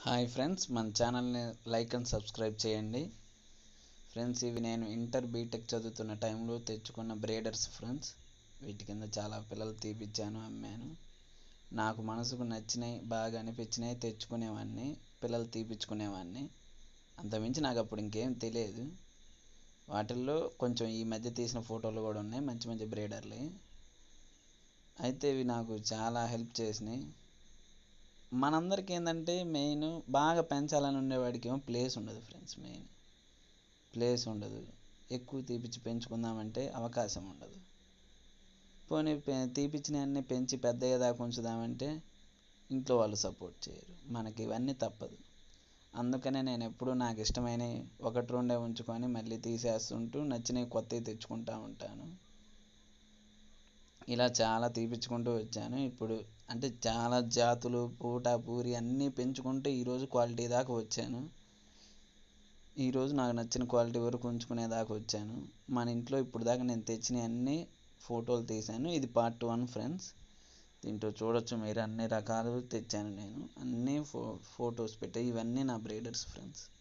hi friends మన ఛానల్ని like and subscribe చేయండి ఫ్రెండ్స్ ఇవి నేను ఇంటర్ బీటెక్ చదువుతున్న టైంలో తెచ్చుకున్న బ్రేడర్స్ ఫ్రెండ్స్ వీటి కింద చాలా పిల్లలు తీపిచ్చాను అమ్మాను నాకు మనసుకు నచ్చినాయి బాగా అనిపించినాయి తెచ్చుకునేవాడిని పిల్లలు తీపిచ్చుకునేవాడిని అంతమించి నాకు అప్పుడు ఇంకేం తెలియదు వాటిల్లో కొంచెం ఈ మధ్య తీసిన ఫోటోలు కూడా ఉన్నాయి మంచి మంచి బ్రేడర్లు అయితే ఇవి నాకు చాలా హెల్ప్ చేసినాయి మనందరికీ ఏంటంటే మెయిన్ బాగా పెంచాలని ఉండేవాడికి ఏమో ప్లేస్ ఉండదు ఫ్రెండ్స్ మెయిన్ ప్లేస్ ఉండదు ఎక్కువ తీపిచ్చి పెంచుకుందామంటే అవకాశం ఉండదు పోనీ తీపిచ్చిన అన్ని పెంచి పెద్ద అయ్యేదాకా ఉంచుదామంటే ఇంట్లో వాళ్ళు సపోర్ట్ చేయరు మనకి ఇవన్నీ తప్పదు అందుకనే నేను ఎప్పుడూ నాకు ఇష్టమైన ఒకటి రెండే ఉంచుకొని మళ్ళీ తీసేస్తుంటూ నచ్చినవి కొత్తవి తెచ్చుకుంటూ ఉంటాను ఇలా చాలా తీపిచ్చుకుంటూ వచ్చాను ఇప్పుడు అంటే చాలా జాతులు పూట పూరి అన్నీ పెంచుకుంటూ ఈరోజు క్వాలిటీ దాకా వచ్చాను ఈరోజు నాకు నచ్చిన క్వాలిటీ వరకు ఉంచుకునే దాకా వచ్చాను మన ఇంట్లో ఇప్పుడు దాకా నేను తెచ్చిన అన్ని ఫోటోలు తీశాను ఇది పార్ట్ వన్ ఫ్రెండ్స్ దీంట్లో చూడొచ్చు మీరు అన్ని రకాలు తెచ్చాను నేను అన్నీ ఫో ఫొటోస్ పెట్టాయి ఇవన్నీ నా బ్రీడర్స్ ఫ్రెండ్స్